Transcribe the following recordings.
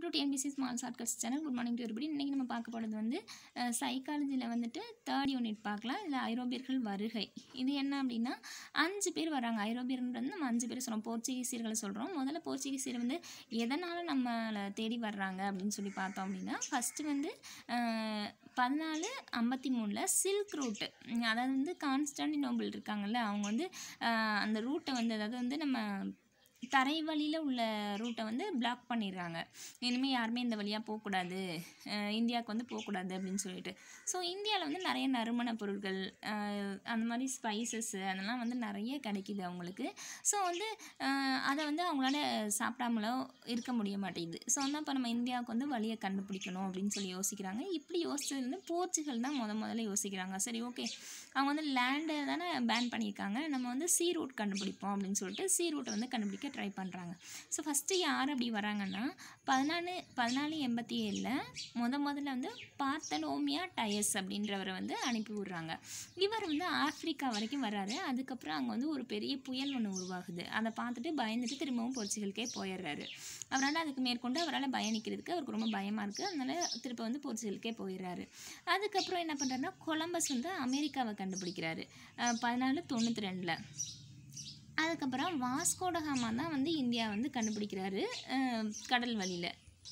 to TNPC small shortcuts channel good morning to everybody இன்றைக்கி நம்ம பார்க்க போகிறது வந்து சைக்காலஜியில் வந்துட்டு தேர்ட் யூனிட் பார்க்கலாம் இதில் ஐரோப்பியர்கள் வருகை இது என்ன அப்படின்னா அஞ்சு பேர் வராங்க ஐரோப்பியர்ன்றது நம்ம அஞ்சு பேர் சொல்கிறோம் போர்ச்சுகீசியர்களை சொல்கிறோம் முதல்ல போர்ச்சுகீசியர் வந்து எதனால் நம்மளை தேடி வர்றாங்க அப்படின்னு சொல்லி பார்த்தோம் அப்படின்னா ஃபஸ்ட்டு வந்து அஹ், பதினாலு ஐம்பத்தி மூணில் சில்க் ரூட்டு அதாவது வந்து கான்ஸ்டாண்டினோபிள் இருக்காங்கல்ல அவங்க வந்து அஹ், அந்த ரூட்டை வந்து அதாவது வந்து நம்ம தரை வழியில் உள்ள ரூட்டை வந்து பிளாக் பண்ணிடுறாங்க இனிமேல் யாருமே இந்த வழியாக போகக்கூடாது அஹ் இந்தியாவுக்கு வந்து போகக்கூடாது அப்படின்னு சொல்லிட்டு ஸோ இந்தியாவில் வந்து நிறைய நறுமண பொருட்கள் அஹ் அந்த மாதிரி ஸ்பைசஸ்ஸு அதெல்லாம் வந்து நிறைய கிடைக்கிது அவங்களுக்கு ஸோ வந்து அஹ் அதை வந்து அவங்களால சாப்பிடாமலோ இருக்க முடிய மாட்டேங்குது ஸோ வந்து அப்போ நம்ம இந்தியாவுக்கு வந்து வழியை கண்டுபிடிக்கணும் அப்படின்னு சொல்லி யோசிக்கிறாங்க இப்படி யோசிச்சது வந்து போர்ச்சுகல் தான் முத முதல்ல யோசிக்கிறாங்க சரி ஓகே அவங்க வந்து லேண்டை தானே பேன் பண்ணியிருக்காங்க நம்ம வந்து சீ ரூட் கண்டுபிடிப்போம் அப்படின்னு சொல்லிட்டு சீ ரூட்டை வந்து கண்டுபிடிக்க ட்ரை பண்ணுறாங்க ஸோ ஃபஸ்ட்டு யார் அப்படி வராங்கன்னா பதினாலு பதினாலு எண்பத்தி ஏழில் முத முதல்ல வந்து பார்த்தனோமியா டயஸ் அப்படின்றவரை வந்து அனுப்பி விட்றாங்க இவர் வந்து ஆப்பிரிக்கா வரைக்கும் வராரு அதுக்கப்புறம் அங்கே வந்து ஒரு பெரிய புயல் ஒன்று உருவாகுது அதை பார்த்துட்டு பயந்துட்டு திரும்பவும் போர்ச்சுகலுக்கே போயிடுறாரு அவரால் அதுக்கு மேற்கொண்டு அவரால் பயணிக்கிறதுக்கு அவருக்கு ரொம்ப பயமாக இருக்குது அதனால திரும்ப வந்து போர்ச்சுகலுக்கே போயிடுறாரு அதுக்கப்புறம் என்ன பண்ணுறாருன்னா கொலம்பஸ் வந்து அமெரிக்காவை கண்டுபிடிக்கிறாரு அஹ் பதினாலு தொண்ணூற்றி ரெண்டில் அதுக்கப்புறம் வாஸ்கோடகாமா தான் வந்து இந்தியா வந்து கண்டுபிடிக்கிறாரு அஹ் கடல் வழியில்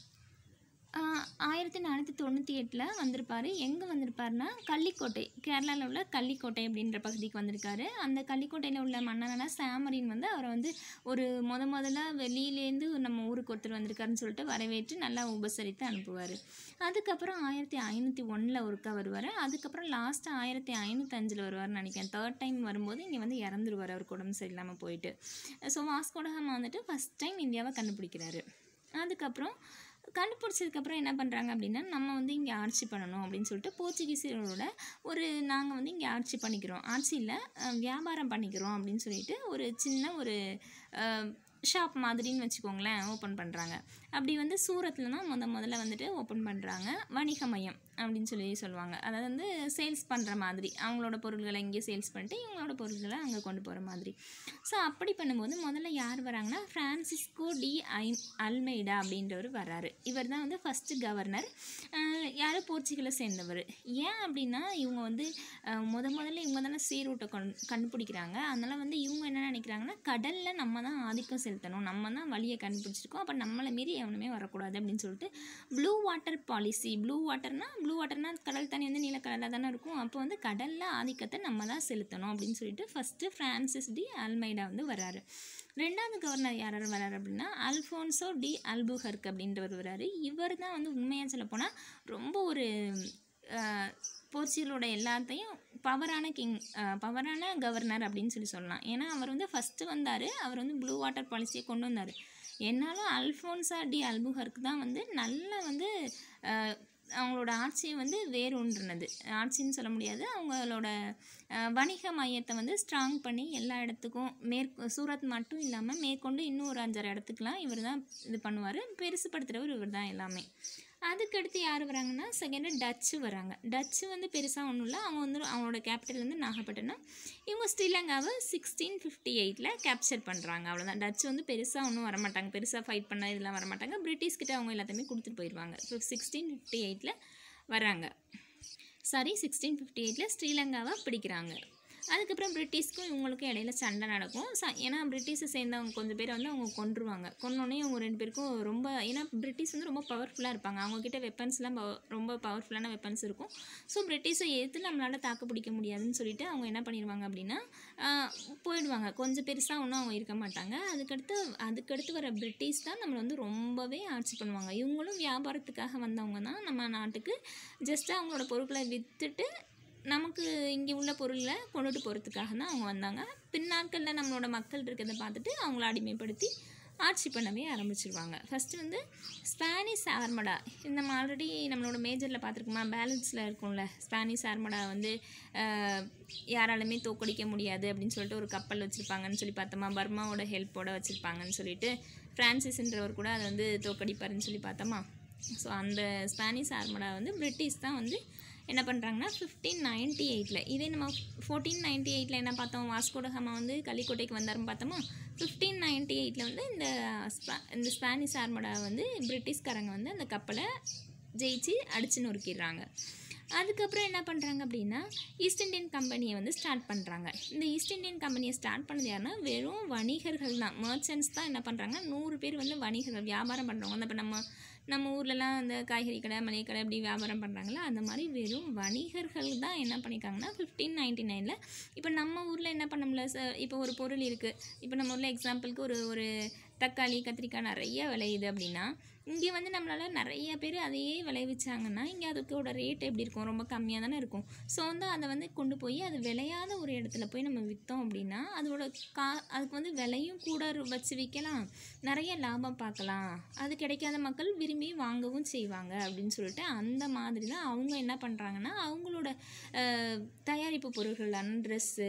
ஆயிரத்தி நானூற்றி தொண்ணூற்றி எட்டில் வந்திருப்பார் எங்கே வந்திருப்பாருன்னா கள்ளிக்கோட்டை கேரளாவில் உள்ள கள்ளிக்கோட்டை அப்படின்ற பகுதிக்கு வந்திருக்காரு அந்த கள்ளிக்கோட்டையில் உள்ள மன்னனான சாமரின் வந்து அவரை வந்து ஒரு முத முதல்ல வெளியிலேருந்து நம்ம ஊருக்கு ஒருத்தர் வந்திருக்காருன்னு சொல்லிட்டு வரவேற்று நல்லா உபசரித்து அனுப்புவார் அதுக்கப்புறம் ஆயிரத்தி ஐநூற்றி ஒன்றில் ஒருக்கா வருவார் அதுக்கப்புறம் லாஸ்ட்டு ஆயிரத்தி ஐநூற்றஞ்சில் வருவார்னு நினைக்கிறேன் தேர்ட் டைம் வரும்போது இங்கே வந்து இறந்துருவார் அவருக்கு உடம்பு சரியில்லாமல் போயிட்டு ஸோ வாஸ்கோடகாமா வந்துட்டு ஃபஸ்ட் டைம் இந்தியாவை கண்டுபிடிக்கிறாரு அதுக்கப்புறம் கண்டுபிடிச்சதுக்கப்புறம் என்ன பண்ணுறாங்க அப்படின்னா நம்ம வந்து இங்கே ஆட்சி பண்ணணும் அப்படின்னு சொல்லிட்டு போர்ச்சுகீசியர்களோட ஒரு நாங்கள் வந்து இங்கே ஆட்சி பண்ணிக்கிறோம் ஆட்சியில் வியாபாரம் பண்ணிக்கிறோம் அப்படின்னு சொல்லிட்டு ஒரு சின்ன ஒரு ஷாப் மாதிரின்னு வச்சுக்கோங்களேன் ஓப்பன் பண்ணுறாங்க அப்படி வந்து சூரத்தில் தான் முத முதல்ல வந்துட்டு ஓப்பன் பண்ணுறாங்க வணிக மையம் அப்படின்னு சொல்லி சொல்லுவாங்க அதாவது வந்து சேல்ஸ் பண்ணுற மாதிரி அவங்களோட பொருட்களை இங்கே சேல்ஸ் பண்ணிட்டு இவங்களோட பொருட்களை அங்கே கொண்டு போகிற மாதிரி ஸோ அப்படி பண்ணும்போது முதல்ல யார் வராங்கன்னா ஃப்ரான்சிஸ்கோ டி ஐ அல்மெய்டா அப்படின்றவர் வராரு இவர் தான் வந்து ஃபஸ்ட்டு கவர்னர் யார் போர்ச்சுகலை சேர்ந்தவர் ஏன் அப்படின்னா இவங்க வந்து அஹ், முத முதல்ல இவங்க தானே சீரூட்டை கொண் கண்டுபிடிக்கிறாங்க அதனால் வந்து இவங்க என்ன நினைக்கிறாங்கன்னா கடலில் நம்ம தான் ஆதிக்கம் செலுத்தணும் நம்ம தான் வழியை கண்டுபிடிச்சிருக்கோம் அப்போ நம்மளை மீறி எவனுமே வரக்கூடாது அப்படின்னு சொல்லிட்டு ப்ளூ வாட்டர் பாலிசி ப்ளூ வாட்டர்னா ப்ளூ வாட்டர்னா கடல் தண்ணி வந்து நீலக்கடலில் தானே இருக்கும் அப்போ வந்து கடலில் ஆதிக்கத்தை நம்ம தான் செலுத்தணும் அப்படின்னு சொல்லிட்டு ஃபஸ்ட்டு ஃப்ரான்சிஸ் டி அல்மைடா வந்து வராரு ரெண்டாவது கவர்னர் யார் யார் வராரு அப்படின்னா அல்ஃபோன்சோ டி அல்புஹர்க் அப்படின்றவர் வராரு இவர் தான் வந்து உண்மையாக சொல்லப்போனால் ரொம்ப ஒரு அஹ், போர்ச்சுகலோட எல்லாத்தையும் பவரான கிங் பவரான கவர்னர் அப்படின்னு சொல்லி சொல்லலாம் ஏன்னா அவர் வந்து ஃபஸ்ட்டு வந்தார் அவர் வந்து ப்ளூ வாட்டர் பாலிசியை கொண்டு வந்தார் என்னாலும் அல்ஃபோன்சா டி அல்புஹர்க்கு தான் வந்து நல்ல வந்து அஹ், அவங்களோட ஆட்சியை வந்து வேறு ஒன்றுனது ஆட்சின்னு சொல்ல முடியாது அவங்களோட அஹ், வணிக மையத்தை வந்து ஸ்ட்ராங் பண்ணி எல்லா இடத்துக்கும் மேற்கு சூரத் மட்டும் இல்லாமல் மேற்கொண்டு இன்னும் ஒரு அஞ்சாறு இடத்துக்குலாம் இவர் தான் இது பண்ணுவார் பெருசுப்படுத்துகிறவர் இவர் தான் எல்லாமே அதுக்கடுத்து யார் வராங்கன்னா செகண்டு டச்சு வராங்க டச்சு வந்து பெருசாக ஒன்றும் இல்லை அவங்க வந்து அவங்களோட கேபிட்டல் வந்து நாகப்பட்டினம் இவங்க ஸ்ரீலங்காவை சிக்ஸ்டீன் ஃபிஃப்டி எயிட்டில் கேப்சர் பண்ணுறாங்க அவ்வளோதான் டச்சு வந்து பெருசாக ஒன்றும் வரமாட்டாங்க பெருசாக ஃபைட் பண்ண இதெல்லாம் வரமாட்டாங்க பிரிட்டிஷ் கிட்ட அவங்க எல்லாத்தையுமே கொடுத்துட்டு போயிடுவாங்க ஸோ சிக்ஸ்டீன் ஃபிஃப்டி எயிட்டில் வராங்க சாரி சிக்ஸ்டீன் ஃபிஃப்டி எயிட்டில் ஸ்ரீலங்காவை பிடிக்கிறாங்க அதுக்கப்புறம் பிரிட்டிஷ்க்கும் இவங்களுக்கும் இடையில சண்டை நடக்கும் ச ஏன்னா பிரிட்டிஷை சேர்ந்தவங்க கொஞ்சம் பேரை வந்து அவங்க கொன்றுவாங்க கொன்னோடனே அவங்க ரெண்டு பேருக்கும் ரொம்ப ஏன்னா பிரிட்டிஷ் வந்து ரொம்ப பவர்ஃபுல்லாக இருப்பாங்க அவங்கக்கிட்ட வெப்பன்ஸ்லாம் பவ- ரொம்ப பவர்ஃபுல்லான வெப்பன்ஸ் இருக்கும் ஸோ பிரிட்டிஷை எதிர்த்து நம்மளால் தாக்கு பிடிக்க முடியாதுன்னு சொல்லிட்டு அவங்க என்ன பண்ணிடுவாங்க அப்படின்னா ஆஹ், போயிடுவாங்க கொஞ்சம் பெருசாக ஒன்றும் அவங்க இருக்க மாட்டாங்க அதுக்கடுத்து அதுக்கடுத்து வர பிரிட்டிஷ் தான் நம்மளை வந்து ரொம்பவே ஆட்சி பண்ணுவாங்க இவங்களும் வியாபாரத்துக்காக வந்தவங்க தான் நம்ம நாட்டுக்கு ஜஸ்ட் அவங்களோட பொருட்களை விற்றுட்டு நமக்கு இங்கே உள்ள பொருளை கொண்டுட்டு போகிறதுக்காக தான் அவங்க வந்தாங்க பின்னாட்களில் நம்மளோட மக்கள் இருக்கிறத பார்த்துட்டு அவங்கள அடிமைப்படுத்தி ஆட்சி பண்ணவே ஆரம்பிச்சிருவாங்க ஃபஸ்ட்டு வந்து ஸ்பானிஷ் ஆர்மடா இந்த நம்ம ஆல்ரெடி நம்மளோட மேஜரில் பார்த்துருக்கோமா பேலன்ஸில் இருக்கும்ல ஸ்பானிஷ் ஆர்மடா வந்து ஆஹ், யாராலுமே தோக்கடிக்க முடியாது அப்படின்னு சொல்லிட்டு ஒரு கப்பல் வச்சுருப்பாங்கன்னு சொல்லி பார்த்தோமா பர்மாவோட ஹெல்ப்போட வச்சுருப்பாங்கன்னு சொல்லிட்டு ஃப்ரான்சிஸ்ன்றவர் கூட அதை வந்து தோக்கடிப்பாருன்னு சொல்லி பார்த்தோமா ஸோ அந்த ஸ்பானிஷ் ஆர்மடா வந்து பிரிட்டிஷ் தான் வந்து என்ன பண்ணுறாங்கன்னா ஃபிஃப்டீன் நைன்ட்டி எயிட்டில் இதே நம்ம ஃபோர்டீன் நைன்ட்டி எயிட்டில் என்ன பார்த்தோம் வாஸ்கோடகமா வந்து கள்ளிக்கோட்டைக்கு வந்தாருன்னு பார்த்தோமா ஃபிஃப்டீன் நைன்ட்டி எயிட்டில் வந்து இந்த ஸ்பா இந்த ஸ்பானிஷ் ஆர்மடா வந்து பிரிட்டிஷ்காரங்க வந்து அந்த கப்பலை ஜெயிச்சு அடிச்சு நொறுக்கிடுறாங்க அதுக்கப்புறம் என்ன பண்ணுறாங்க அப்படின்னா ஈஸ்ட் இந்தியன் கம்பெனியை வந்து ஸ்டார்ட் பண்ணுறாங்க இந்த ஈஸ்ட் இந்தியன் கம்பெனியை ஸ்டார்ட் பண்ணது யாருன்னா வெறும் வணிகர்கள் தான் மர்ச்சன்ட்ஸ் தான் என்ன பண்ணுறாங்க நூறு பேர் வந்து வணிகர்கள் வியாபாரம் பண்ணுறவங்க அந்த இப்போ நம்ம நம்ம ஊர்லலாம் அந்த காய்கறி கடை மளிகை கடை இப்படி வியாபாரம் பண்ணுறாங்களா அந்த மாதிரி வெறும் வணிகர்கள் தான் என்ன பண்ணியிருக்காங்கன்னா ஃபிஃப்டீன் நைன்டி நைனில் இப்போ நம்ம ஊரில் என்ன பண்ண முடியல ச- இப்போ ஒரு பொருள் இருக்குது இப்போ நம்ம ஊரில் எக்ஸாம்பிளுக்கு ஒரு ஒரு தக்காளி கத்திரிக்காய் நிறைய விளையுது அப்படின்னா இங்கே வந்து நம்மளால் நிறைய பேர் அதையே விளைவிச்சாங்கன்னா இங்கே அதுக்கோட ரேட் எப்படி இருக்கும் ரொம்ப கம்மியாக தானே இருக்கும் ஸோ வந்து அதை வந்து கொண்டு போய் அது விளையாத ஒரு இடத்துல போய் நம்ம விற்றோம் அப்படின்னா அதோட கா அதுக்கு வந்து விலையும் கூட ரு- வச்சு விற்கலாம் நிறைய லாபம் பார்க்கலாம் அது கிடைக்காத மக்கள் விரும்பி வாங்கவும் செய்வாங்க அப்படின்னு சொல்லிட்டு அந்த மாதிரி தான் அவங்க என்ன பண்ணுறாங்கன்னா அவங்களோட அஹ், தயாரிப்பு பொருட்களான ட்ரெஸ்ஸு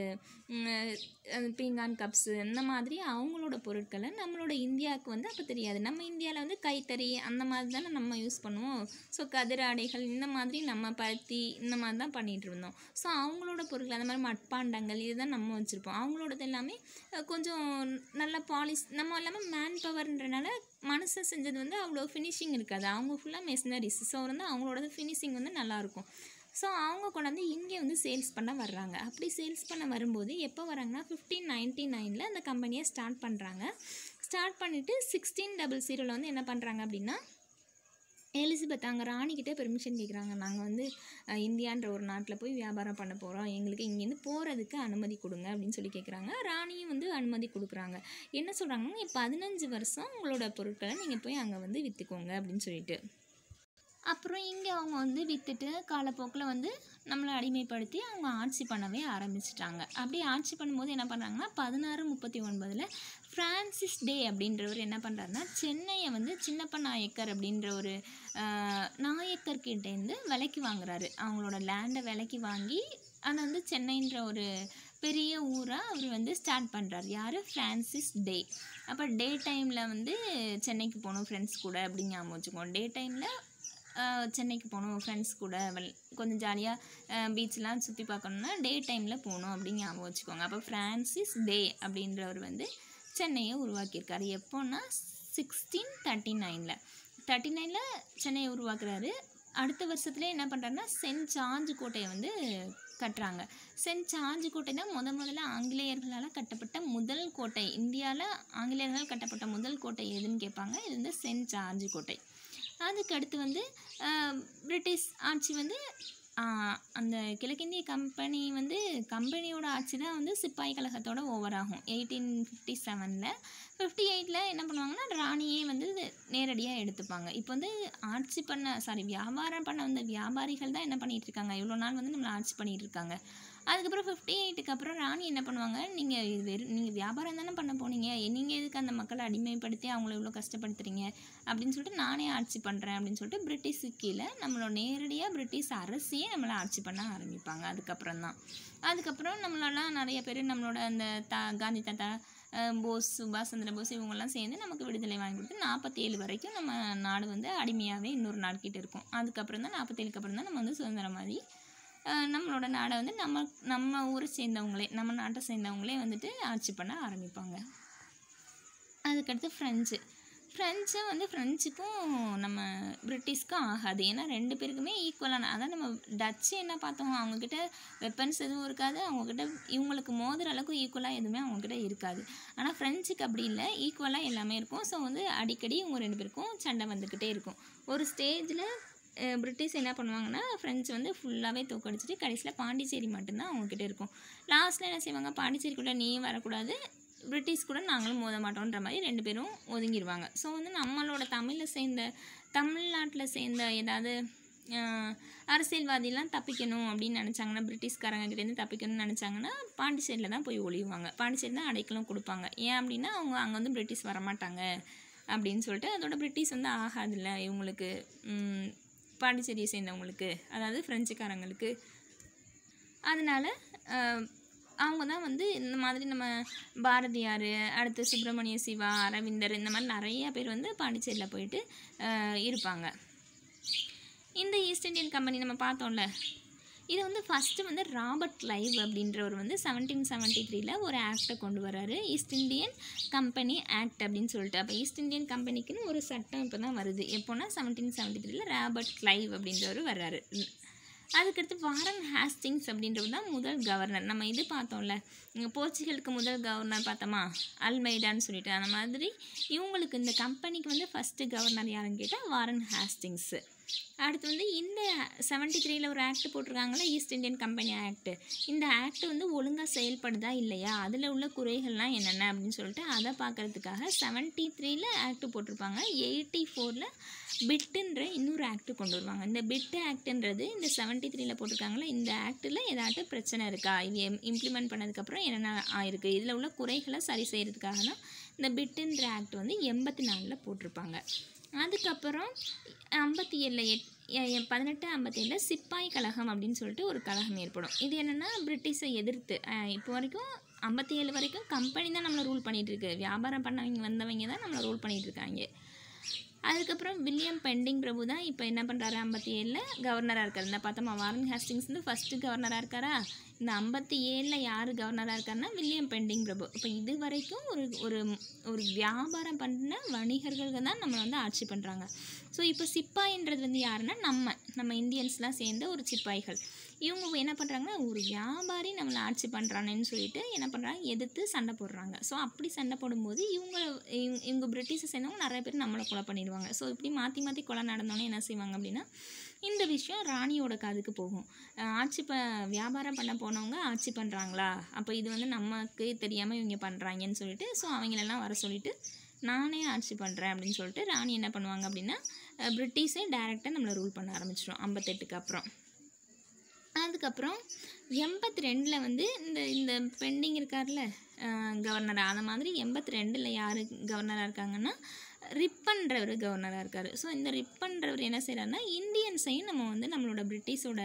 பீங்கான் கப்ஸு இந்த மாதிரி அவங்களோட பொருட்களை நம்மளோட இந்தியாவுக்கு வந்து அப்போ தெரியாது நம்ம இந்தியாவில் வந்து கைத்தறி அந்த மாதிரி தானே நம்ம யூஸ் பண்ணுவோம் ஸோ கதிர் ஆடைகள் இந்த மாதிரி நம்ம பருத்தி இந்த மாதிரி தான் பண்ணிகிட்டு இருந்தோம் ஸோ அவங்களோட பொருட்கள் அந்த மாதிரி மட்பாண்டங்கள் இதுதான் நம்ம வச்சுருப்போம் அவங்களோடது எல்லாமே அஹ், கொஞ்சம் நல்ல பாலிஷ் நம்ம எல்லாமே மேன் பவர்ன்றனால மனுஷன் செஞ்சது வந்து அவ்வளோ ஃபினிஷிங் இருக்காது அவங்க ஃபுல்லாக மெஷினரிஸ் ஸோ வந்து அவங்களோட ஃபினிஷிங் வந்து நல்லாயிருக்கும் ஸோ அவங்க கொண்டாந்து இங்கே வந்து சேல்ஸ் பண்ண வர்றாங்க அப்படி சேல்ஸ் பண்ண வரும்போது எப்போ வராங்கன்னா ஃபிஃப்டீன் நைன்ட்டி நைனில் அந்த கம்பெனியை ஸ்டார்ட் பண்ணுறாங்க ஸ்டார்ட் பண்ணிவிட்டு சிக்ஸ்டீன் டபுள் ஜீரோவில் வந்து என்ன பண்ணுறாங்க அப்படின்னா எலிசபெத் அங்கே ராணிக்கிட்டே பெர்மிஷன் கேட்குறாங்க நாங்கள் வந்து அஹ், இந்தியான்ற ஒரு நாட்டில் போய் வியாபாரம் பண்ண போகிறோம் எங்களுக்கு இங்கேருந்து போகிறதுக்கு அனுமதி கொடுங்க அப்படின்னு சொல்லி கேட்குறாங்க ராணியும் வந்து அனுமதி கொடுக்குறாங்க என்ன சொல்கிறாங்கன்னா பதினஞ்சு வருஷம் உங்களோட பொருட்களை நீங்கள் போய் அங்கே வந்து விற்றுக்கோங்க அப்படின்னு சொல்லிட்டு அப்புறம் இங்கே அவங்க வந்து விற்றுட்டு காலப்போக்கில் வந்து நம்மளை அடிமைப்படுத்தி அவங்க ஆட்சி பண்ணவே ஆரம்பிச்சிட்டாங்க அப்படி ஆட்சி பண்ணும்போது என்ன பண்ணுறாங்கன்னா பதினாறு முப்பத்தி ஒன்பதில் ஃப்ரான்சிஸ் டே அப்படின்றவர் என்ன பண்ணுறாருன்னா சென்னையை வந்து சின்னப்ப நாயக்கர் அப்படின்ற ஒரு ஆஹ், நாயக்கர்கிட்டேருந்து விலைக்கு வாங்குறாரு அவங்களோட லேண்டை விலைக்கு வாங்கி அதை வந்து சென்னைன்ற ஒரு பெரிய ஊராக அவர் வந்து ஸ்டார்ட் பண்ணுறாரு யார் ஃப்ரான்சிஸ் டே அப்போ டே டைமில் வந்து சென்னைக்கு போகணும் ஃப்ரெண்ட்ஸ் கூட அப்படின்னு ஞாபகம் வச்சுக்கோங்க டே டைமில் சென்னைக்கு போகணும் ஃப்ரெண்ட்ஸ் கூட வெள் கொஞ்சம் ஜாலியாக பீச்லாம் சுற்றி பார்க்கணுன்னா டே டைமில் போகணும் அப்படின்னு ஞாபகம் வச்சுக்கோங்க அப்போ ஃப்ரான்சிஸ் டே அப்படின்றவர் வந்து சென்னையை உருவாக்கியிருக்காரு எப்போன்னா சிக்ஸ்டீன் தேர்ட்டி நைனில் தேர்ட்டி நைனில் சென்னையை உருவாக்குறாரு அடுத்த வருஷத்துல என்ன பண்ணுறாருன்னா சென்ட் ஜார்ஜ் கோட்டையை வந்து கட்டுறாங்க சென்ட் ஜார்ஜ் கோட்டை தான் முத முதல்ல ஆங்கிலேயர்களால் கட்டப்பட்ட முதல் கோட்டை இந்தியாவில் ஆங்கிலேயர்களால் கட்டப்பட்ட முதல் கோட்டை எதுன்னு கேட்பாங்க இது வந்து சென்ட் ஜார்ஜ் கோட்டை அதுக்கு அடுத்து வந்து ஆஹ், பிரிட்டிஷ் ஆட்சி வந்து ஆஹ், அந்த கிழக்கிந்திய கம்பெனி வந்து கம்பெனியோட ஆட்சி தான் வந்து சிப்பாய் கழகத்தோட ஓவர் ஆகும் எயிட்டீன் ஃபிஃப்டி செவனில் ஃபிஃப்டி எயிட்டில் என்ன பண்ணுவாங்கன்னா ராணியே வந்து நேரடியாக எடுத்துப்பாங்க இப்போ வந்து ஆட்சி பண்ண சாரி வியாபாரம் பண்ண வந்த வியாபாரிகள் தான் என்ன பண்ணிட்டு இருக்காங்க இவ்வளோ நாள் வந்து நம்மளை ஆட்சி பண்ணிட்டு இருக்காங்க அதுக்கப்புறம் ஃபிஃப்டி எயிட்டுக்கு அப்புறம் ராணி என்ன பண்ணுவாங்க நீங்கள் இது வெறும் நீங்கள் வியாபாரம் தானே பண்ண போனீங்க நீங்கள் எதுக்கு அந்த மக்களை அடிமைப்படுத்தி அவங்கள இவ்வளோ கஷ்டப்படுத்துறீங்க அப்படின்னு சொல்லிட்டு நானே ஆட்சி பண்ணுறேன் அப்படின்னு சொல்லிட்டு பிரிட்டிஷுக்கு கீழே நம்மளோட நேரடியாக பிரிட்டிஷ் அரசியே நம்மளை ஆட்சி பண்ண ஆரம்பிப்பாங்க அதுக்கப்புறம் தான் அதுக்கப்புறம் நம்மளெல்லாம் நிறைய பேர் நம்மளோட அந்த தா காந்தி தாத்தா அஹ் போஸ் சுபாஷ் சந்திர போஸ் இவங்கெல்லாம் சேர்ந்து நமக்கு விடுதலை வாங்கி கொடுத்து நாற்பத்தேழு வரைக்கும் நம்ம நாடு வந்து அடிமையாகவே இன்னொரு நாட்கிட்ட இருக்கும் அதுக்கப்புறம் தான் நாற்பத்தேழுக்கு அப்புறம் தான் நம்ம வந்து சுதந்திரமாகி அஹ் நம்மளோட நாடை வந்து நம்ம நம்ம ஊரை சேர்ந்தவங்களே நம்ம நாட்டை சேர்ந்தவங்களே வந்துட்டு ஆட்சி பண்ண ஆரம்பிப்பாங்க அதுக்கடுத்து ஃப்ரெஞ்சு ஃப்ரெஞ்சு வந்து ஃப்ரெஞ்சுக்கும் நம்ம பிரிட்டிஷ்க்கும் ஆகாது ஏன்னா ரெண்டு பேருக்குமே ஈக்குவலான அதான் நம்ம டச்சு என்ன பார்த்தோம் அவங்கக்கிட்ட வெப்பன்ஸ் எதுவும் இருக்காது அவங்கக்கிட்ட இவங்களுக்கு மோதுற அளவுக்கு ஈக்குவலாக எதுவுமே அவங்கக்கிட்ட இருக்காது ஆனால் ஃப்ரெஞ்சுக்கு அப்படி இல்லை ஈக்குவலாக எல்லாமே இருக்கும் ஸோ வந்து அடிக்கடி இவங்க ரெண்டு பேருக்கும் சண்டை வந்துக்கிட்டே இருக்கும் ஒரு ஸ்டேஜில் பிரிட்டிஷ் என்ன பண்ணுவாங்கன்னா ஃப்ரெண்ட்ஸ் வந்து ஃபுல்லாகவே தோக்கடிச்சிட்டு கடைசியில் பாண்டிச்சேரி மட்டும்தான் அவங்கக்கிட்ட இருக்கும் லாஸ்ட்டில் என்ன செய்வாங்க பாண்டிச்சேரிக்குள்ளே நீ வரக்கூடாது பிரிட்டிஷ் கூட நாங்களும் மோத மாட்டோன்ற மாதிரி ரெண்டு பேரும் ஒதுங்கிடுவாங்க ஸோ வந்து நம்மளோட தமிழில் சேர்ந்த தமிழ்நாட்டில் சேர்ந்த ஏதாவது ஆஹ், அரசியல்வாதிலாம் தப்பிக்கணும் அப்படின்னு நினச்சாங்கன்னா பிரிட்டிஷ்காரங்க கிட்டேருந்து தப்பிக்கணும்னு நினச்சாங்கன்னா பாண்டிச்சேரியில் தான் போய் ஒளியுவாங்க பாண்டிச்சேரி தான் அடைக்கலம் கொடுப்பாங்க ஏன் அப்படின்னா அவங்க அங்கே வந்து பிரிட்டிஷ் வரமாட்டாங்க அப்படின்னு சொல்லிட்டு அதோட பிரிட்டிஷ் வந்து ஆகாதுல்ல இவங்களுக்கு ம், பாண்டிச்சேரியை சேர்ந்தவங்களுக்கு அதாவது ஃப்ரெஞ்சுக்காரங்களுக்கு அதனால் அவங்க தான் வந்து இந்த மாதிரி நம்ம பாரதியார் அடுத்து சுப்பிரமணிய சிவா அரவிந்தர் இந்த மாதிரி நிறைய பேர் வந்து பாண்டிச்சேரியில் போயிட்டு அஹ், இருப்பாங்க இந்த ஈஸ்ட் இந்தியன் கம்பெனி நம்ம பார்த்தோம்ல இது வந்து ஃபஸ்ட்டு வந்து ராபர்ட் லைவ் அப்படின்றவர் வந்து செவன்டீன் செவன்ட்டி த்ரீல ஒரு ஆக்டை கொண்டு வராரு ஈஸ்ட் இந்தியன் கம்பெனி ஆக்ட் அப்படின்னு சொல்லிட்டு அப்போ ஈஸ்ட் இந்தியன் கம்பெனிக்குன்னு ஒரு சட்டம் இப்போ தான் வருது எப்போனா செவன்டீன் செவன்ட்டி த்ரீல ராபர்ட் லைவ் அப்படின்றவர் வர்றாரு அதுக்கடுத்து வாரன் ஹாஸ்டிங்ஸ் அப்படின்றவர் தான் முதல் கவர்னர் நம்ம இது பார்த்தோம்ல இங்கே போர்ச்சுகலுக்கு முதல் கவர்னர் பார்த்தோமா அல்மைடான்னு சொல்லிட்டு அந்த மாதிரி இவங்களுக்கு இந்த கம்பெனிக்கு வந்து ஃபஸ்ட்டு கவர்னர் யாருன்னு கேட்டால் வாரன் ஹாஸ்டிங்ஸு அடுத்து வந்து இந்த செவன்ட்டி த்ரீல ஒரு ஆக்ட் போட்டிருக்காங்களா ஈஸ்ட் இந்தியன் கம்பெனி ஆக்ட் இந்த ஆக்ட் வந்து ஒழுங்காக செயல்படுதா இல்லையா அதில் உள்ள குறைகள்லாம் என்னென்ன அப்படின்னு சொல்லிட்டு அதை பார்க்கறதுக்காக செவன்ட்டி த்ரீல ஆக்ட் போட்டிருப்பாங்க எயிட்டி ஃபோரில் பிட்டுன்ற இன்னொரு ஆக்ட் கொண்டு வருவாங்க இந்த பிட்டு ஆக்ட்ன்றது இந்த செவன்ட்டி த்ரீல போட்டிருக்காங்களா இந்த ஆக்டில் ஏதாட்டும் பிரச்சனை இருக்கா இது இம்ப்ளிமெண்ட் பண்ணதுக்கப்புறம் என்னென்ன ஆயிருக்கு இதில் உள்ள குறைகளை சரி செய்கிறதுக்காக தான் இந்த பிட்டுன்ற ஆக்ட் வந்து எண்பத்தி நாலில் போட்டிருப்பாங்க அதுக்கப்புறம் ஐம்பத்தி ஏழில் எட் எ- பதினெட்டு ஐம்பத்தி ஏழில் சிப்பாய் கழகம் அப்படின்னு சொல்லிட்டு ஒரு கழகம் ஏற்படும் இது என்னென்னா பிரிட்டிஷை எதிர்த்து அஹ் இப்போ வரைக்கும் ஐம்பத்தி ஏழு வரைக்கும் கம்பெனி தான் நம்மளை ரூல் பண்ணிகிட்டு இருக்கு வியாபாரம் பண்ணவங்க வந்தவங்க தான் நம்மளை ரூல் பண்ணிகிட்டு இருக்காங்க அதுக்கப்புறம் வில்லியம் பெண்டிங் பிரபு தான் இப்போ என்ன பண்ணுறாரு ஐம்பத்தி ஏழில் கவர்னராக இருக்கார் இந்த பார்த்தோமா வாரன் ஹேஸ்டிங்ஸ் வந்து ஃபஸ்ட்டு கவர்னராக இருக்காரா இந்த ஐம்பத்தி ஏழில் யார் கவர்னராக இருக்காருன்னா வில்லியம் பெண்டிங் பிரபு இப்போ இது வரைக்கும் ஒரு ஒரு ஒரு வியாபாரம் பண்ண வணிகர்கள் தான் நம்மளை வந்து ஆட்சி பண்ணுறாங்க ஸோ இப்போ சிப்பாயின்றது வந்து யாருன்னா நம்ம நம்ம இந்தியன்ஸ்லாம் சேர்ந்த ஒரு சிப்பாய்கள் இவங்க என்ன பண்ணுறாங்கன்னா ஒரு வியாபாரி நம்மளை ஆட்சி பண்ணுறானேன்னு சொல்லிட்டு என்ன பண்ணுறாங்க எதிர்த்து சண்டை போடுறாங்க ஸோ அப்படி சண்டை போடும்போது இவங்க இவங்க இவங்க பிரிட்டிஷை சேர்ந்தவங்க நிறைய பேர் நம்மளை கொலை பண்ணிடுவாங்க ஸோ இப்படி மாற்றி மாற்றி கொலை நடந்தோன்னே என்ன செய்வாங்க அப்படின்னா இந்த விஷயம் ராணியோட காதுக்கு போகும் அஹ் ஆட்சி ப வியாபாரம் பண்ண போனவங்க ஆட்சி பண்ணுறாங்களா அப்போ இது வந்து நமக்கு தெரியாமல் இவங்க பண்ணுறாங்கன்னு சொல்லிட்டு ஸோ அவங்களெல்லாம் வர சொல்லிட்டு நானே ஆட்சி பண்ணுறேன் அப்படின்னு சொல்லிட்டு ராணி என்ன பண்ணுவாங்க அப்படின்னா அஹ் பிரிட்டிஷே டைரெக்டாக நம்மளை ரூல் பண்ண ஆரம்பிச்சிடும் ஐம்பத்தெட்டுக்கு அப்புறம் அதுக்கப்புறம் எண்பத்தி ரெண்டில் வந்து இந்த இந்த பெண்டிங் இருக்கார்ல கவர்னராக அந்த மாதிரி எண்பத்தி ரெண்டில் யார் கவர்னராக இருக்காங்கன்னா ரிப்பன்றவர் கவர்னராக இருக்கார் ஸோ இந்த ரிப்பன்றவர் என்ன செய்கிறாருன்னா இந்தியன்ஸையும் நம்ம வந்து நம்மளோட பிரிட்டிஷோட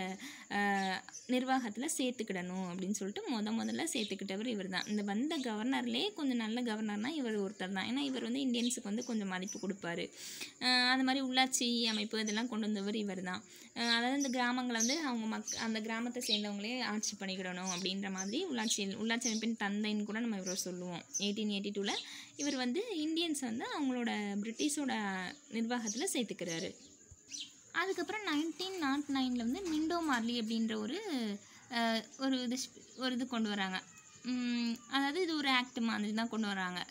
நிர்வாகத்தில் சேர்த்துக்கிடணும் அப்படின்னு சொல்லிட்டு முத முதல்ல சேர்த்துக்கிட்டவர் இவர் தான் இந்த வந்த கவர்னர்லேயே கொஞ்சம் நல்ல கவர்னர்னால் இவர் ஒருத்தர் தான் ஏன்னா இவர் வந்து இந்தியன்ஸுக்கு வந்து கொஞ்சம் மதிப்பு கொடுப்பாரு அஹ் அந்த மாதிரி உள்ளாட்சி அமைப்பு இதெல்லாம் கொண்டு வந்தவர் இவர் தான் அதாவது இந்த கிராமங்களை வந்து அவங்க மக் அந்த கிராமத்தை சேர்ந்தவங்களே ஆட்சி பண்ணிக்கிடணும் அப்படின்ற மாதிரி உள்ளாட்சி உள்ளாட்சி அமைப்பின் தந்தைன்னு கூட நம்ம இவரை சொல்லுவோம் எயிட்டீன் எயிட்டி டூவில் இவர் வந்து இந்தியன்ஸ் வந்து அவங்களோட பிரிட்டிஷோட நிர்வாகத்தில் சேர்த்துக்கிறாரு அதுக்கப்புறம் நைன்டீன் நாட் நைனில் வந்து மிண்டோ மார்லி அப்படின்ற ஒரு அஹ், ஒரு இது ஸ்- ஒரு இது கொண்டு வராங்க உம், அதாவது இது ஒரு ஆக்ட் மாதிரி தான் கொண்டு வராங்க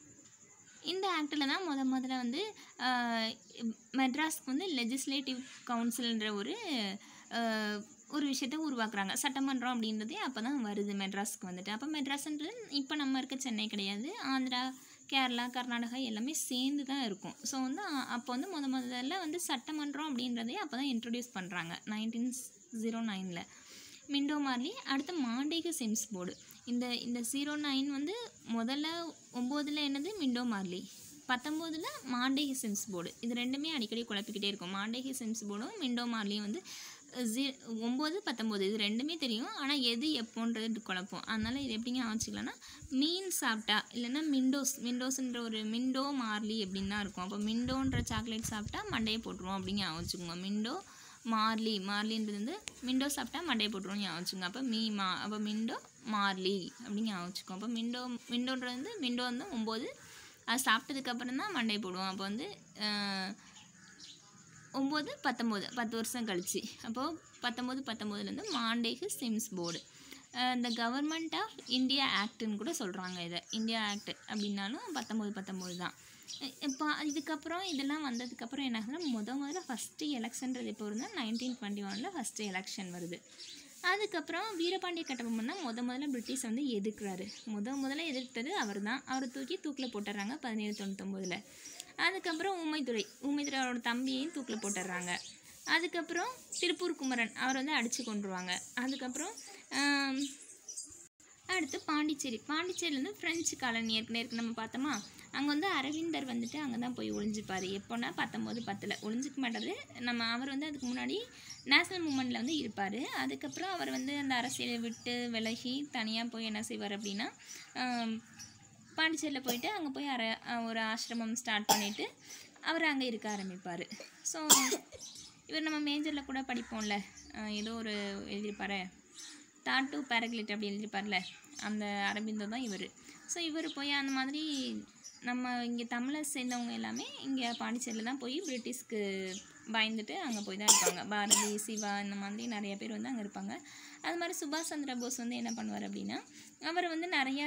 இந்த ஆக்டில் தான் முத முதல்ல வந்து அஹ், மெட்ராஸ்க்கு வந்து லெஜிஸ்லேட்டிவ் கவுன்சில்ன்ற ஒரு அஹ், ஒரு விஷயத்தை உருவாக்குறாங்க சட்டமன்றம் அப்படின்றதே அப்போ தான் வருது மெட்ராஸ்க்கு வந்துட்டு அப்போ மெட்ராஸ்ன்றது இப்போ நம்ம இருக்க சென்னை கிடையாது ஆந்திரா கேரளா கர்நாடகா எல்லாமே சேர்ந்து தான் இருக்கும் ஸோ வந்து அ- அப்போ வந்து முத முதல்ல வந்து சட்டமன்றம் அப்படின்றதே அப்போ தான் இன்ட்ரடியூஸ் பண்ணுறாங்க நைன்டீன் ஜீரோ நைனில் மிண்டோ மார்லி அடுத்து மாண்டேக செம்ஸ் போர்டு இந்த இந்த ஜீரோ நைன் வந்து முதல்ல ஒம்போதில் என்னது மிண்டோ மார்லி பத்தொம்போதில் மாண்டேக செம்ஸ் போர்டு இது ரெண்டுமே அடிக்கடி குழப்பிக்கிட்டே இருக்கும் மாண்டேக செம்ஸ் போர்டும் மிண்டோ மார்லியும் வந்து ஜீ ஒம்பது பத்தொம்போது இது ரெண்டுமே தெரியும் ஆனால் எது எப்போன்றது குழப்பம் அதனால் இது எப்படிங்க ஆச்சுக்கலாம்னா மீன் சாப்பிட்டா இல்லைன்னா மிண்டோஸ் மிண்டோஸ்ன்ற ஒரு மிண்டோ மார்லி அப்படின்னு தான் இருக்கும் அப்போ மிண்டோன்ற சாக்லேட் சாப்பிட்டா மண்டையை போட்டுருவோம் அப்படிங்க வச்சுக்கோங்க மிண்டோ மார்லி மார்லின்றது வந்து மிண்டோ சாப்பிட்டா மண்டையை போட்டுருவோம் ஞாபகம் வச்சுக்கோங்க அப்போ மீ மா அப்போ மிண்டோ மார்லி அப்படின்னு ஞாபகம் வச்சுக்கோங்க அப்போ மிண்டோ மிண்டோன்றது வந்து மிண்டோ வந்து ஒம்பது அது சாப்பிட்டதுக்கப்புறம் தான் மண்டையை போடுவோம் அப்போ வந்து அஹ், ஒம்பது பத்தொம்போது பத்து வருஷம் கழிச்சு அப்போது பத்தொம்போது பத்தொம்போதுலேருந்து மாண்டேகு சிம்ஸ் போர்டு இந்த கவர்மெண்ட் ஆஃப் இந்தியா ஆக்ட்னு கூட சொல்கிறாங்க இதை இந்தியா ஆக்ட் அப்படின்னாலும் பத்தொம்போது பத்தொம்போது தான் இப்போ இதுக்கப்புறம் இதெல்லாம் வந்ததுக்கப்புறம் என்ன ஆகுதுன்னா முத முதல்ல ஃபஸ்ட்டு எலெக்ஷன்றது எப்போ வருதுன்னா நைன்டீன் டுவெண்ட்டி ஒனில் ஃபஸ்ட்டு எலெக்ஷன் வருது அதுக்கப்புறம் வீரபாண்டிய கட்டபொம்மன் தான் முத முதல்ல பிரிட்டிஷ் வந்து எதிர்க்கிறாரு முத முதல்ல எதிர்த்தது அவர் தான் அவரை தூக்கி தூக்கில் போட்டுடுறாங்க பதினேழு தொண்ணூத்தொம்போதில் அதுக்கப்புறம் ஊமைத்துறை ஊமைத்துறை அவரோட தம்பியையும் தூக்கில் போட்டுடுறாங்க அதுக்கப்புறம் திருப்பூர் குமரன் அவர் வந்து அடித்து கொண்டுருவாங்க அதுக்கப்புறம் ஆம், அடுத்து பாண்டிச்சேரி பாண்டிச்சேரியில் வந்து ஃப்ரெஞ்சு காலனி ஏற்கனவே இருக்கு நம்ம பார்த்தோமா அங்கே வந்து அரவிந்தர் வந்துட்டு அங்கே தான் போய் ஒளிஞ்சுப்பார் எப்போன்னா பத்தொம்போது பத்தில் ஒளிஞ்சிக்க மாட்டார் நம்ம அவர் வந்து அதுக்கு முன்னாடி நேஷ்னல் மூமெண்ட்டில் வந்து இருப்பார் அதுக்கப்புறம் அவர் வந்து அந்த அரசியலை விட்டு விலகி தனியாக போய் என்ன செய்வார் அப்படின்னா ஆம், பாண்டிச்சேரியில் போயிட்டு அங்கே போய் அர அஹ் ஒரு ஆசிரமம் ஸ்டார்ட் பண்ணிவிட்டு அவர் அங்கே இருக்க ஆரம்பிப்பார் ஸோ இவர் நம்ம மேஜரில் கூட படிப்போம்ல அஹ் ஏதோ ஒரு எழுதியிருப்பாரு டாட்டு பேரக்லிட் அப்படி எழுதியிருப்பார்ல அந்த அரபிந்தோ தான் இவர் ஸோ இவர் போய் அந்த மாதிரி நம்ம இங்கே தமிழை சேர்ந்தவங்க எல்லாமே இங்கே பாண்டிச்சேரியில் தான் போய் பிரிட்டிஷ்க்கு பயந்துட்டு அங்கே போய் தான் இருப்பாங்க பாரதி சிவா இந்த மாதிரி நிறைய பேர் வந்து அங்கே இருப்பாங்க அது மாதிரி சுபாஷ் சந்திர போஸ் வந்து என்ன பண்ணுவார் அப்படின்னா அவர் வந்து நிறைய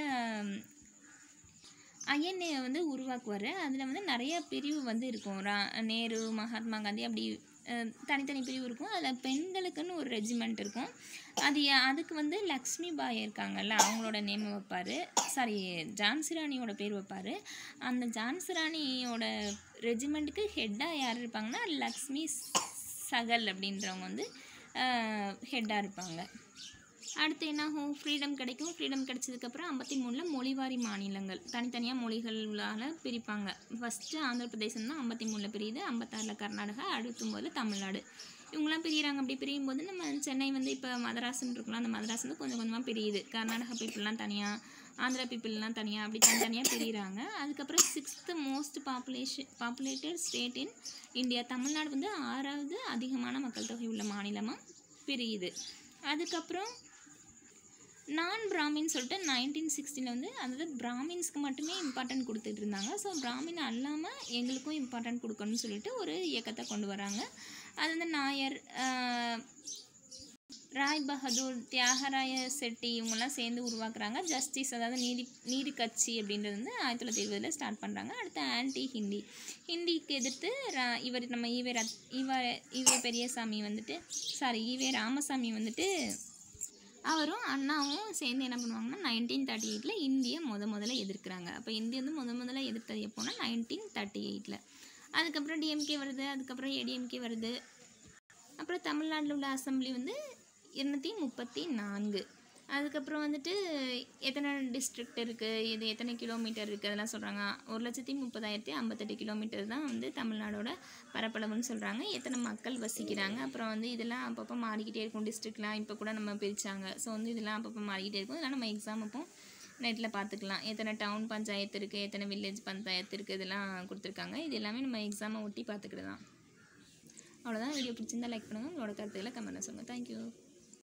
ஐஎன்ஏ வந்து உருவாக்குவார் அதில் வந்து நிறைய பிரிவு வந்து இருக்கும் ரா நேரு மகாத்மா காந்தி அப்படி அஹ், தனித்தனி பிரிவு இருக்கும் அதில் பெண்களுக்குன்னு ஒரு ரெஜிமெண்ட் இருக்கும் அது யா- அதுக்கு வந்து லக்ஷ்மி பாய் இருக்காங்கல்ல அவங்களோட நேம் வைப்பார் சாரி ஜான்சி ராணியோட பேர் வைப்பார் அந்த ஜான்சி ராணியோட ரெஜிமெண்ட்டுக்கு ஹெட்டாக யார் இருப்பாங்கன்னா லக்ஷ்மி சகல் அப்படின்றவங்க வந்து ஹெட்டாக இருப்பாங்க அடுத்து என்ன ஆகும் ஃப்ரீடம் கிடைக்கும் ஃப்ரீடம் கிடைச்சதுக்கப்புறம் ஐம்பத்தி மூணில் மொழிவாரி மாநிலங்கள் தனித்தனியாக மொழிகளால் பிரிப்பாங்க ஃபஸ்ட்டு ஆந்திர பிரதேசம் தான் ஐம்பத்தி மூணில் பிரியுது ஐம்பத்தாறில் கர்நாடகா அறுபத்தொம்போதில் தமிழ்நாடு இவங்களாம் பிரியிறாங்க அப்படி பிரியும் போது நம்ம சென்னை வந்து இப்போ மதராஸ்ன்னு இருக்கலாம் அந்த மதராஸ் வந்து கொஞ்சம் கொஞ்சமாக பிரியுது கர்நாடகா பீப்புளெலாம் தனியாக ஆந்திரா பீப்புளெலாம் தனியாக அப்படி தனித்தனியாக பிரிகிறாங்க அதுக்கப்புறம் sixth most population populated state in India Tamil Nadu வந்து ஆறாவது அதிகமான மக்கள் தொகை உள்ள மாநிலமாக பிரியுது அதுக்கப்புறம் நான் பிராமின் சொல்லிட்டு நைன்டீன் சிக்ஸ்டியில் வந்து அதாவது பிராமின்ஸ்க்கு மட்டுமே இம்பார்ட்டன்ட் கொடுத்துட்டு இருந்தாங்க ஸோ பிராமின் அல்லாமல் எங்களுக்கும் இம்பார்ட்டன்ட் கொடுக்கணும்னு சொல்லிட்டு ஒரு இயக்கத்தை கொண்டு வராங்க அது வந்து நாயர் ஆஹ், ராய் பகதூர் தியாகராய செட்டி இவங்கெல்லாம் சேர்ந்து உருவாக்குறாங்க ஜஸ்டிஸ் அதாவது நீதி நீதி கட்சி அப்படின்றது வந்து ஆயிரத்தி தொள்ளாயிரத்தி இருபதில் ஸ்டார்ட் பண்ணுறாங்க அடுத்து ஆன்டி ஹிந்தி ஹிந்திக்கு எதிர்த்து ரா- இவர் நம்ம ஈவே ரத் ஈவ ஈவே பெரியசாமி வந்துட்டு சாரி ஈவே ராமசாமி வந்துட்டு அவரும் அண்ணாவும் சேர்ந்து என்ன பண்ணுவாங்கன்னா நைன்டீன் தேர்ட்டி எயிட்டில் இந்தியை முத முதல்ல எதிர்க்கிறாங்க அப்போ இந்தியா வந்து முத முதல்ல எதிர்த்தது எப்போனா நைன்டீன் தேர்ட்டி எயிட்டில் அதுக்கப்புறம் டிஎம்கே வருது அதுக்கப்புறம் ஏடிஎம்கே வருது அப்புறம் தமிழ்நாட்டில் உள்ள அசெம்பிளி வந்து இருநூற்றி முப்பத்தி நான்கு அதுக்கப்புறம் வந்துட்டு எத்தனை டிஸ்ட்ரிக்ட் இருக்குது இது எத்தனை கிலோமீட்டர் இருக்குது அதெல்லாம் சொல்கிறாங்க ஒரு லட்சத்தி முப்பதாயிரத்தி ஐம்பத்தெட்டு கிலோமீட்டர் தான் வந்து தமிழ்நாடோட பரப்பளவுன்னு சொல்கிறாங்க எத்தனை மக்கள் வசிக்கிறாங்க அப்புறம் வந்து இதெல்லாம் அப்பப்போ மாறிக்கிட்டே இருக்கும் டிஸ்ட்ரிக்ட்லாம் இப்போ கூட நம்ம பிரித்தாங்க ஸோ வந்து இதெல்லாம் அப்பப்போ மாறிக்கிட்டே இருக்கும் இதெல்லாம் நம்ம எக்ஸாம் அப்போ நெட்டில் பார்த்துக்கலாம் எத்தனை டவுன் பஞ்சாயத்து இருக்குது எத்தனை வில்லேஜ் பஞ்சாயத்து இருக்குது இதெல்லாம் கொடுத்துருக்காங்க இது எல்லாமே நம்ம எக்ஸாமை ஒட்டி பார்த்துக்கிட்டு தான் அவ்வளோதான் வீடியோ பிடிச்சிருந்தா லைக் பண்ணுங்கள் உங்களோட கருத்துக்களை கமெண்ட்டில் சொல்லுங்கள் தேங்க்யூ